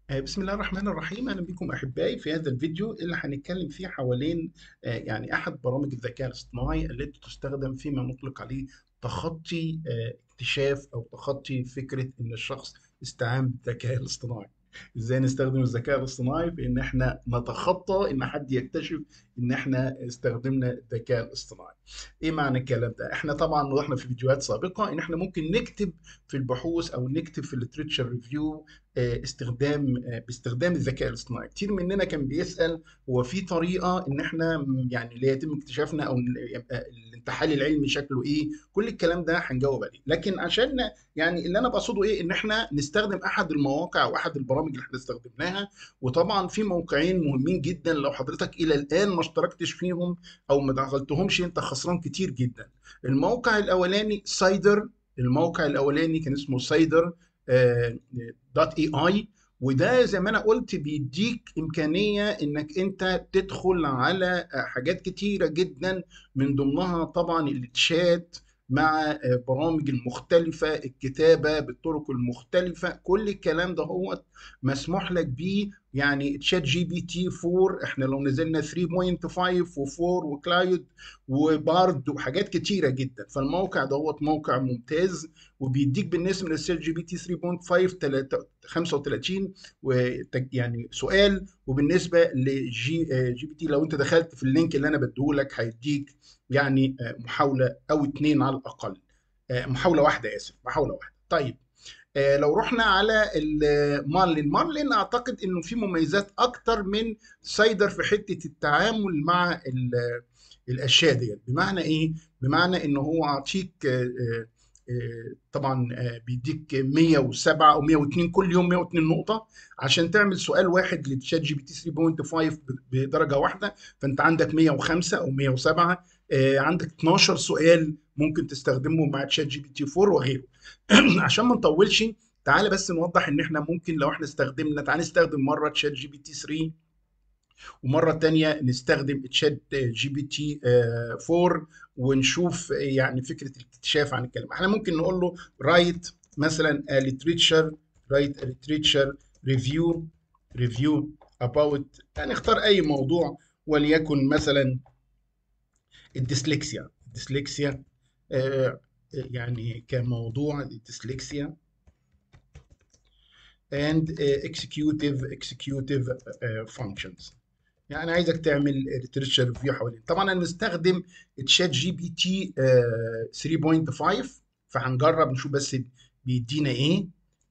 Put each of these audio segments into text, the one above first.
آه، بسم الله الرحمن الرحيم اهلا بكم احبائي في هذا الفيديو اللي هنتكلم فيه حوالين آه، يعني احد برامج الذكاء الاصطناعي التي تستخدم فيما نطلق عليه تخطي آه، اكتشاف او تخطي فكره ان الشخص استعان بالذكاء الاصطناعي ازاي نستخدم الذكاء الاصطناعي في ان احنا نتخطى ان حد يكتشف ان احنا استخدمنا الذكاء الاصطناعي ايه معنى الكلام ده احنا طبعا وضحنا في فيديوهات سابقه ان احنا ممكن نكتب في البحوث او نكتب في الليتريتشر ريفيو استخدام آه، باستخدام الذكاء الاصطناعي كتير مننا كان بيسال هو في طريقه ان احنا يعني لا يتم اكتشافنا او يبقى الانتحال العلمي شكله ايه كل الكلام ده هنجاوب عليه لكن عشان يعني اللي انا بقصده ايه ان احنا نستخدم احد المواقع او احد البرامج اللي احنا استخدمناها وطبعا في موقعين مهمين جدا لو حضرتك الى الان ما اشتركتش فيهم او ما دخلتهمش انت خسران كتير جدا الموقع الاولاني سايدر الموقع الاولاني كان اسمه سايدر دوت اي اي وده زي ما انا قلت بيديك امكانيه انك انت تدخل على حاجات كتيره جدا من ضمنها طبعا التشات مع برامج المختلفة الكتابة بالطرق المختلفة كل الكلام ده هو مسموح لك بيه يعني تشات جي بي تي 4 احنا لو نزلنا 3.5 و4 وكلاود وبارد وحاجات كتيرة جدا فالموقع دوت موقع ممتاز وبيديك بالنسبة للشات جي بي تي 3.5 35 يعني سؤال وبالنسبة لجي جي بي تي لو انت دخلت في اللينك اللي انا بديهولك هيديك يعني محاولة او اتنين على الاقل محاولة واحدة اسف محاولة واحدة طيب لو رحنا على المارلين مارلين اعتقد انه في مميزات اكتر من سايدر في حته التعامل مع الاشياء ديت بمعنى ايه بمعنى انه هو عطيك طبعا بيديك 107 او 102 كل يوم 102 نقطه عشان تعمل سؤال واحد لتشات جي بي تي 3.5 بدرجه واحده فانت عندك 105 او 107 عندك 12 سؤال ممكن تستخدمه مع تشات جي بي تي 4 وغيره عشان ما نطولش تعالى بس نوضح ان احنا ممكن لو احنا استخدمنا تعالى نستخدم مره تشات جي بي تي 3 ومره تانية نستخدم تشات جي بي تي 4 ونشوف يعني فكره الاكتشاف عن الكلمه احنا ممكن نقول له رايت مثلا literature رايت literature ريفيو ريفيو about يعني اختار اي موضوع وليكن مثلا الديسلكسيا الديسلكسيا آه يعني كموضوع الديسلكسيا and executive executive functions يعني عايزك تعمل literature ريفيو حوالين طبعا انا مستخدم تشات جي بي تي 3.5 فهنجرب نشوف بس بيدينا ايه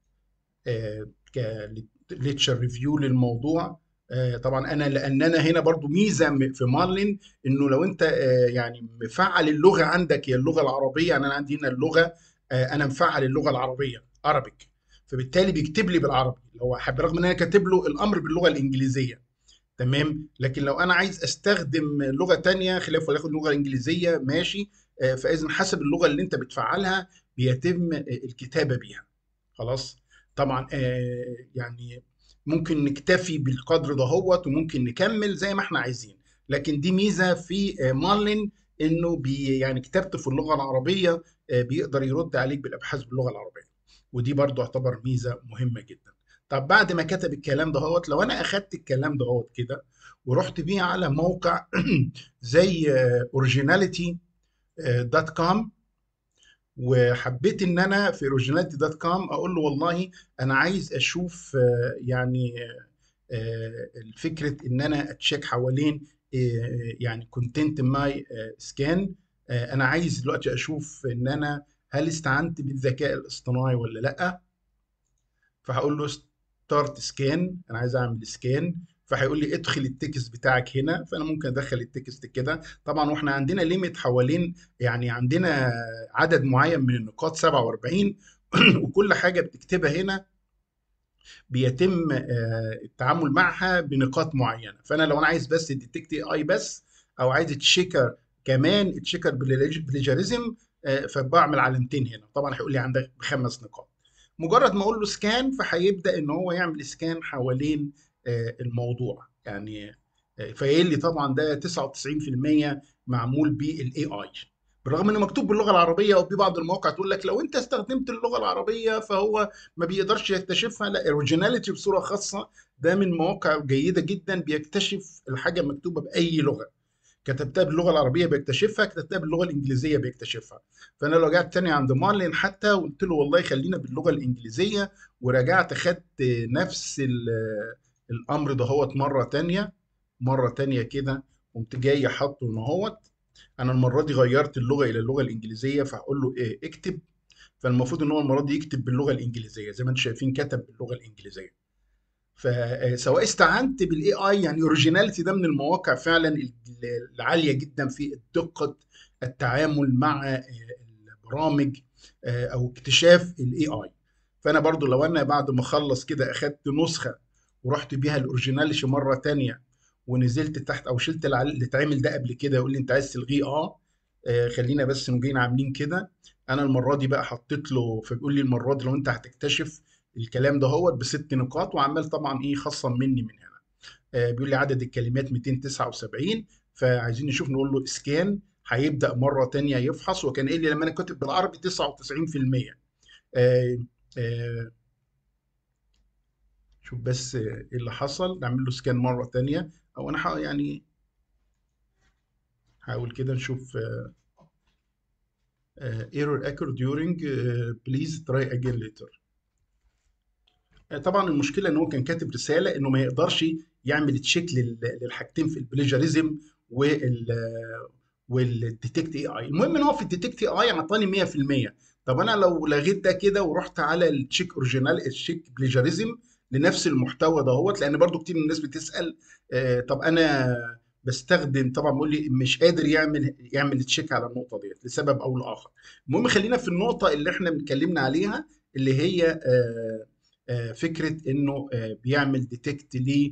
ك literature ريفيو للموضوع طبعا انا لان انا هنا برضو ميزه في مارلين انه لو انت يعني مفعل اللغه عندك هي اللغه العربيه يعني انا عندي هنا اللغه انا مفعل اللغه العربيه عربيك فبالتالي بيكتب لي بالعربي هو برغم ان انا كاتب له الامر باللغه الانجليزيه تمام لكن لو انا عايز استخدم لغه تانية خلاف وليكن اللغه الانجليزيه ماشي فاذا حسب اللغه اللي انت بتفعلها بيتم الكتابه بيها خلاص طبعا يعني ممكن نكتفي بالقدر دهوت وممكن نكمل زي ما احنا عايزين لكن دي ميزه في مارلين انه بي يعني كتابته في اللغه العربيه بيقدر يرد عليك بالابحاث باللغه العربيه ودي برضو تعتبر ميزه مهمه جدا طب بعد ما كتب الكلام دهوت لو انا اخدت الكلام دهوت كده ورحت بيه على موقع زي اوريجيناليتي دوت كوم وحبيت ان انا في اوريجيناليتي دوت كوم اقول له والله انا عايز اشوف يعني فكره ان انا اتشيك حوالين يعني كونتنت ماي سكان انا عايز دلوقتي اشوف ان انا هل استعنت بالذكاء الاصطناعي ولا لا فهقول له ستارت سكان انا عايز اعمل سكان فهيقول لي ادخل التكست بتاعك هنا فانا ممكن ادخل التكست كده طبعا واحنا عندنا ليميت حوالين يعني عندنا عدد معين من النقاط 47 وكل حاجه بتكتبها هنا بيتم التعامل معها بنقاط معينه فانا لو انا عايز بس ديتكت اي بس او عايز تشيكر كمان تشيكر بليجاريزم فبعمل علامتين هنا طبعا هيقول لي عندك بخمس نقاط مجرد ما اقول له سكان فهيبدا ان هو يعمل سكان حوالين الموضوع يعني فايل لي طبعا ده 99% معمول بالاي اي بالرغم انه مكتوب باللغه العربيه وفي بعض المواقع تقول لك لو انت استخدمت اللغه العربيه فهو ما بيقدرش يكتشفها لا اوريجيناليتي بصوره خاصه ده من مواقع جيده جدا بيكتشف الحاجه مكتوبه باي لغه كتبتها باللغه العربيه بيكتشفها كتبتها باللغه الانجليزيه بيكتشفها فانا لو رجعت تاني عند مارلين حتى قلت له والله خلينا باللغه الانجليزيه ورجعت خدت نفس الامر دهوت مره تانية مره تانية كده قمت جاي حاطه ان هوت انا المره دي غيرت اللغه الى اللغه الانجليزيه فهقول له ايه اكتب فالمفروض ان هو المره دي يكتب باللغه الانجليزيه زي ما انتم شايفين كتب باللغه الانجليزيه فسواء استعنت بالاي اي يعني اوريجيناليتي ده من المواقع فعلا العاليه جدا في دقه التعامل مع البرامج او اكتشاف الاي اي فانا برضو لو انا بعد ما اخلص كده اخدت نسخه ورحت بيها الاوريجيناليتي مره تانية ونزلت تحت او شلت اللي اتعمل ده قبل كده يقول لي انت عايز تلغيه اه خلينا بس نجين عاملين كده انا المره دي بقى حطيت له فبيقول لي المره دي لو انت هتكتشف الكلام ده هو بست نقاط وعمال طبعا ايه خصم مني من هنا آه بيقول لي عدد الكلمات 279 فعايزين نشوف نقول له اسكان هيبدا مره تانية يفحص وكان قايل لي لما انا كاتب بالعربي 99% آه آه شوف بس ايه اللي حصل نعمل له سكان مره تانية او انا يعني حاول كده نشوف ايرور اكر during بليز تراي اجين ليتر طبعا المشكله ان هو كان كاتب رساله انه ما يقدرش يعمل تشيك للحاجتين في البليجاريزم وال والديتكت اي اي المهم ان هو في الديتكت اي اي اعطاني 100% طب انا لو لغيت ده كده ورحت على التشيك اوريجينال التشيك بليجاريزم لنفس المحتوى دهوت لان برضو كتير من الناس بتسال آه طب انا بستخدم طبعا بيقول لي مش قادر يعمل يعمل تشيك على النقطه ديت لسبب او لاخر المهم خلينا في النقطه اللي احنا اتكلمنا عليها اللي هي آه آه فكره انه بيعمل ديتكت ل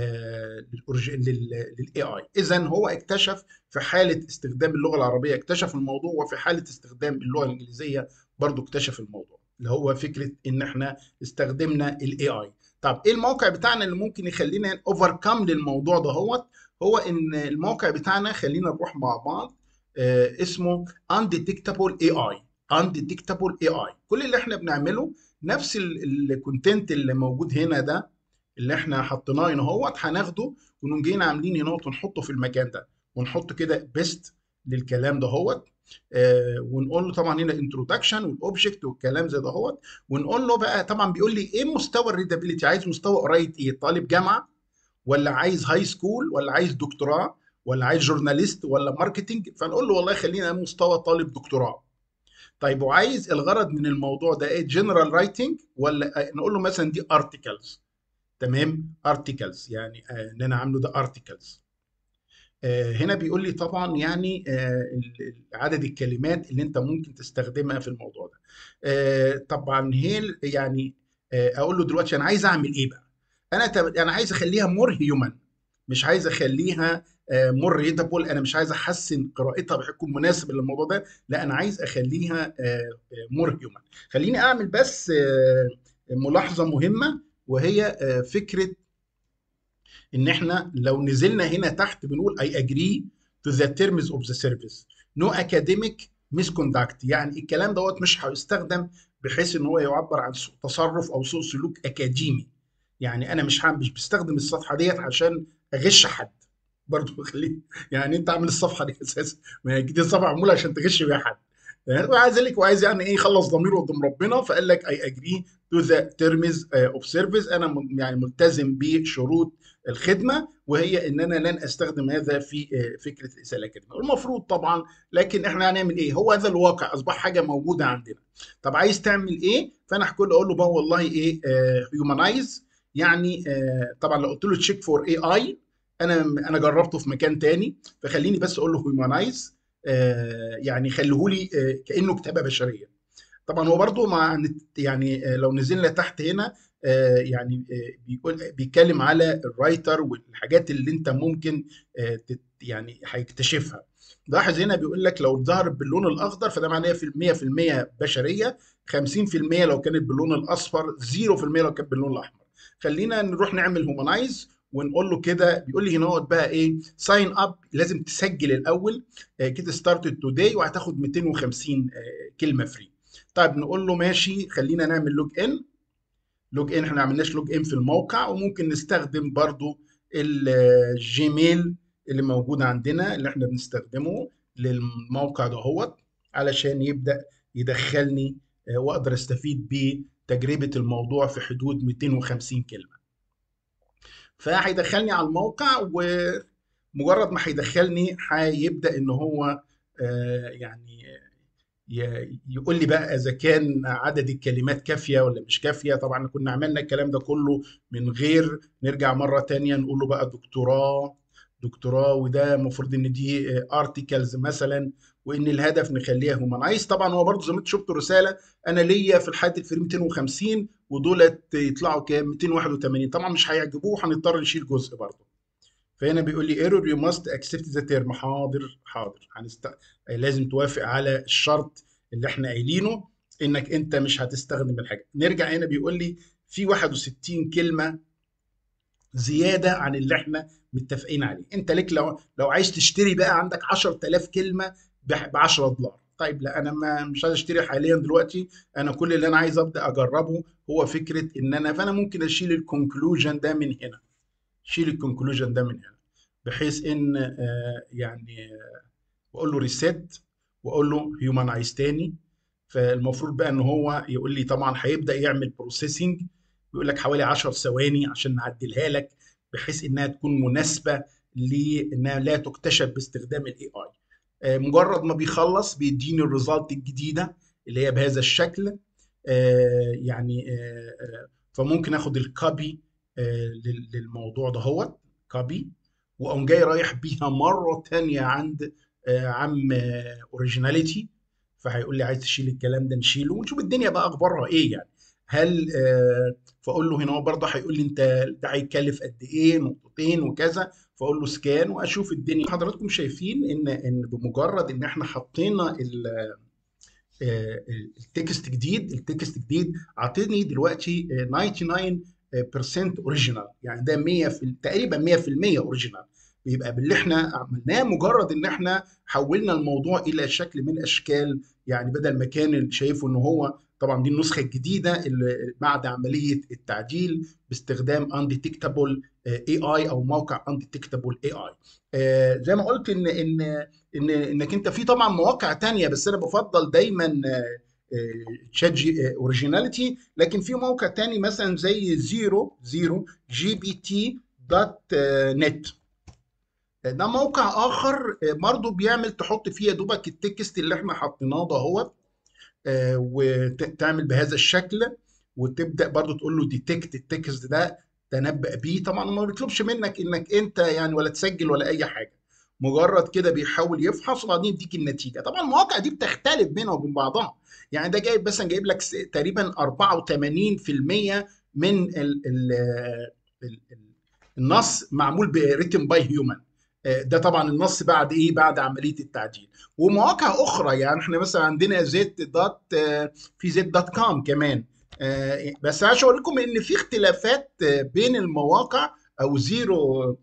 للاي اي اذا هو اكتشف في حاله استخدام اللغه العربيه اكتشف الموضوع وفي حاله استخدام اللغه الانجليزيه برضو اكتشف الموضوع اللي هو فكره ان احنا استخدمنا الاي اي طب ايه الموقع بتاعنا اللي ممكن يخلينا اوفركم للموضوع ده هو هو ان الموقع بتاعنا خلينا نروح مع بعض آه اسمه undetectable AI undetectable AI كل اللي احنا بنعمله نفس الكونتنت اللي موجود هنا ده اللي احنا حطيناه هنا اهوت هناخده ونقوم جايين عاملين هنا ونحطه في المكان ده ونحط كده بيست للكلام ده هوت آه ونقول له طبعا هنا انتروداكشن والاوبجكت والكلام زي ده هوت ونقول له بقى طبعا بيقول لي ايه مستوى الريدابيلتي عايز مستوى قرايه ايه طالب جامعه ولا عايز هاي سكول ولا عايز دكتوراه ولا عايز جورناليست ولا ماركتنج فنقول له والله خلينا مستوى طالب دكتوراه طيب وعايز الغرض من الموضوع ده ايه جنرال رايتنج ولا نقول له مثلا دي ارتكلز تمام ارتكلز يعني آه ان انا عامله ده ارتكلز آه هنا بيقول لي طبعا يعني آه عدد الكلمات اللي انت ممكن تستخدمها في الموضوع ده آه طبعا هي يعني اقول له دلوقتي انا عايز اعمل ايه بقى انا انا عايز اخليها مور هيومن مش عايز اخليها مور ريدابل انا مش عايز احسن قراءتها بحكم مناسب للموضوع ده لا انا عايز اخليها مور هيومن خليني اعمل بس ملاحظه مهمه وهي فكره ان احنا لو نزلنا هنا تحت بنقول اي اجري تو ذا تيرمز اوف ذا سيرفيس نو اكاديميك مسكوندكت يعني الكلام دوت مش هيستخدم بحيث ان هو يعبر عن سوء تصرف او سوء سلوك اكاديمي يعني انا مش مش بستخدم الصفحه ديت عشان اغش حد برضه خليه يعني انت عامل الصفحه دي اساسا ما هي دي الصفحه معموله عشان تغش بيها حد وعايز لك وعايز يعني ايه يخلص ضميره قدام ربنا فقال لك اي اجري تو ذا تيرمز اوف سيرفيس انا يعني ملتزم بشروط الخدمه وهي ان انا لن استخدم هذا في فكره الاساءه الاكاديميه والمفروض طبعا لكن احنا هنعمل ايه هو هذا الواقع اصبح حاجه موجوده عندنا طب عايز تعمل ايه فانا هقول اقول له بقى والله ايه هيومنايز يعني طبعا لو قلت له تشيك فور اي اي انا انا جربته في مكان تاني فخليني بس اقول له هيومنايز يعني خليه لي كانه كتابه بشريه طبعا هو برضو مع يعني لو نزلنا تحت هنا يعني بيقول بيتكلم على الرايتر والحاجات اللي انت ممكن يعني هيكتشفها لاحظ هنا بيقول لك لو ظهرت باللون الاخضر فده معناه في 100% بشريه 50% لو كانت باللون الاصفر 0% لو كانت باللون الاحمر خلينا نروح نعمل هومنايز ونقول له كده بيقول لي هنا بقى ايه ساين اب لازم تسجل الاول كده ستارتد توداي وهتاخد 250 كلمه فري طيب نقول له ماشي خلينا نعمل لوج ان لوج ان احنا ما عملناش لوج ان في الموقع وممكن نستخدم برضو الجيميل اللي موجود عندنا اللي احنا بنستخدمه للموقع دهوت علشان يبدا يدخلني واقدر استفيد بتجربه الموضوع في حدود 250 كلمه فهيدخلني على الموقع ومجرد ما هيدخلني هيبدا ان هو يعني يقول لي بقى اذا كان عدد الكلمات كافيه ولا مش كافيه طبعا كنا عملنا الكلام ده كله من غير نرجع مره تانية نقول له بقى دكتوراه دكتوراه وده المفروض ان دي ارتكلز مثلا وان الهدف نخليها هومنايز طبعا هو برضه زي ما انت شفتوا الرساله انا ليا في الحالة الفري 250 ودولت يطلعوا كام 281 طبعا مش هيعجبوه هنضطر نشيل جزء برضه فهنا بيقول لي ايرور يو ماست اكسبت ذا تيرم حاضر حاضر هنست... لازم توافق على الشرط اللي احنا قايلينه انك انت مش هتستخدم الحاجه نرجع هنا بيقول لي في 61 كلمه زياده عن اللي احنا متفقين عليه انت ليك لو لو عايز تشتري بقى عندك 10000 كلمه ب 10 دولار طيب لا انا ما مش عايز اشتري حاليا دلوقتي انا كل اللي انا عايز ابدا اجربه هو فكره ان انا فانا ممكن اشيل الكونكلوجن ده من هنا شيل الكونكلوجن ده من هنا بحيث ان آه يعني آه واقول له ريسيت واقول له هيومنايز تاني فالمفروض بقى ان هو يقول لي طبعا هيبدا يعمل بروسيسنج بيقول لك حوالي 10 ثواني عشان نعدلها لك بحيث انها تكون مناسبه لانها لا تكتشف باستخدام الاي اي مجرد ما بيخلص بيديني الريزلت الجديده اللي هي بهذا الشكل يعني فممكن اخد الكوبي للموضوع ده هو كوبي واقوم جاي رايح بيها مره تانية عند عم اوريجيناليتي فهيقول لي عايز تشيل الكلام ده نشيله ونشوف الدنيا بقى اخبارها ايه يعني هل فاقول له هنا هو برضه هيقول لي انت ده هيكلف قد ايه نقطتين وكذا فاقول له سكان واشوف الدنيا حضراتكم شايفين ان ان بمجرد ان احنا حطينا التكست جديد التكست جديد عطيني دلوقتي 99% اوريجينال يعني ده 100 في تقريبا 100% اوريجينال بيبقى باللي احنا عملناه مجرد ان احنا حولنا الموضوع الى شكل من اشكال يعني بدل ما كان شايفه ان هو طبعا دي النسخه الجديده اللي بعد عمليه التعديل باستخدام انديتكتابل اي اي او موقع انديتكتابل اي اي زي ما قلت ان ان ان انك انت في طبعا مواقع تانية بس انا بفضل دايما تشات جي اوريجيناليتي لكن في موقع تاني مثلا زي زيرو زيرو جي بي تي دوت نت ده موقع اخر برضه بيعمل تحط فيه يا دوبك التكست اللي احنا حطيناه ده هو وتعمل بهذا الشكل وتبدا برضو تقول له ديتكت التكست ده تنبأ بيه طبعا ما بيطلبش منك انك انت يعني ولا تسجل ولا اي حاجه مجرد كده بيحاول يفحص وبعدين يديك النتيجه طبعا المواقع دي بتختلف بينها وبين بعضها يعني ده جايب مثلا جايب لك تقريبا 84% من ال ال ال النص معمول بريتم باي هيومن ده طبعا النص بعد ايه بعد عمليه التعديل ومواقع اخرى يعني احنا مثلا عندنا زيت دوت في زيت دوت كوم كمان بس عايز اقول لكم ان في اختلافات بين المواقع او زيرو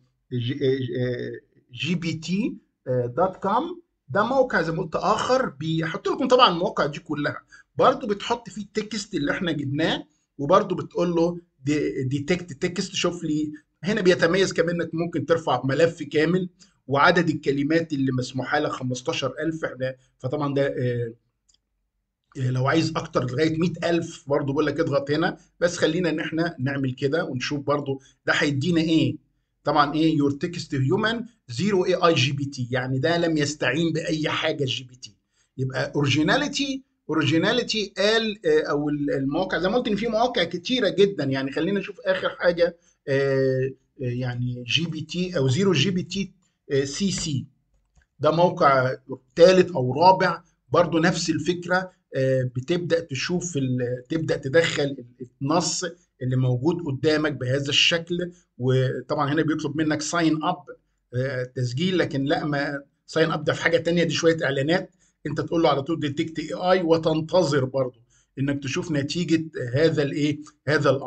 جي بي تي دوت كوم ده موقع زي ما قلت اخر بيحط لكم طبعا المواقع دي كلها برضو بتحط فيه التكست اللي احنا جبناه وبرضو بتقول له ديتكت تكست شوف لي هنا بيتميز كمان انك ممكن ترفع ملف كامل وعدد الكلمات اللي مسموحه لك 15000 احنا فطبعا ده لو عايز اكتر لغايه 100000 برضه بقول لك اضغط هنا بس خلينا ان احنا نعمل كده ونشوف برضه ده هيدينا ايه طبعا ايه يور تكست هيومن زيرو اي اي جي بي تي يعني ده لم يستعين باي حاجه جي بي تي يبقى اوريجيناليتي اوريجيناليتي قال او المواقع زي ما قلت ان في مواقع كتيره جدا يعني خلينا نشوف اخر حاجه يعني جي بي تي او زيرو جي بي تي سي سي ده موقع ثالث او رابع برضو نفس الفكره بتبدا تشوف تبدا تدخل النص اللي موجود قدامك بهذا الشكل وطبعا هنا بيطلب منك ساين اب تسجيل لكن لا ما ساين اب ده في حاجه تانية دي شويه اعلانات انت تقول له على طول ديتكت اي اي وتنتظر برضو انك تشوف نتيجه هذا الايه هذا الامر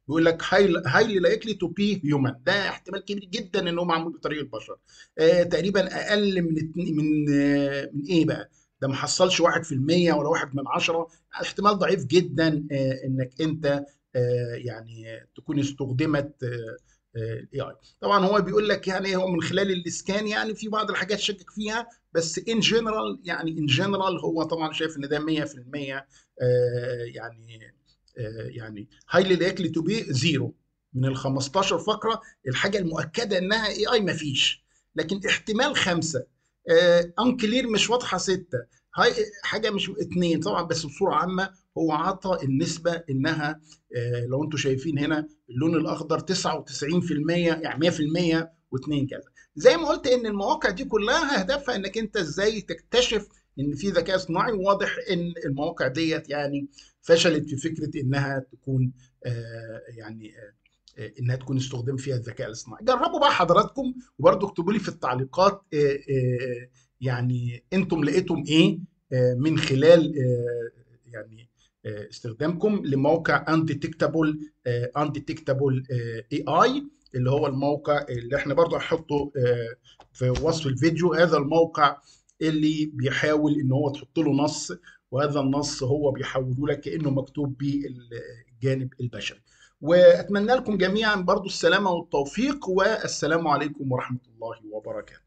بيقول لك هايلي لايكلي تو بي هيومن ده احتمال كبير جدا ان هو معمول بطريقه البشر آه تقريبا اقل من من آه من ايه بقى ده ما حصلش 1% ولا 1 من 10 احتمال ضعيف جدا آه انك انت آه يعني تكون استخدمت الاي اي طبعا هو بيقول لك يعني هو من خلال الاسكان يعني في بعض الحاجات شكك فيها بس ان جنرال يعني ان جنرال هو طبعا شايف ان ده 100% يعني يعني هايلي لايكلي تو بي زيرو من ال 15 فقره الحاجه المؤكده انها اي اي ما فيش لكن احتمال خمسه انكلير مش واضحه سته هاي حاجه مش اثنين طبعا بس بصوره عامه هو عطى النسبه انها لو انتم شايفين هنا اللون الاخضر 99% يعني 100% واثنين كذا زي ما قلت ان المواقع دي كلها هدفها انك انت ازاي تكتشف ان في ذكاء اصطناعي واضح ان المواقع ديت يعني فشلت في فكره انها تكون آه يعني آه انها تكون استخدم فيها الذكاء الاصطناعي جربوا بقى حضراتكم وبرضه اكتبوا لي في التعليقات آه يعني انتم لقيتم ايه من خلال يعني استخدامكم لموقع undetectable undetectable اي اي اللي هو الموقع اللي احنا برضه هنحطه في وصف الفيديو هذا الموقع اللي بيحاول ان هو تحط له نص وهذا النص هو بيحوله لك كانه مكتوب بالجانب البشري واتمنى لكم جميعا برضو السلامه والتوفيق والسلام عليكم ورحمه الله وبركاته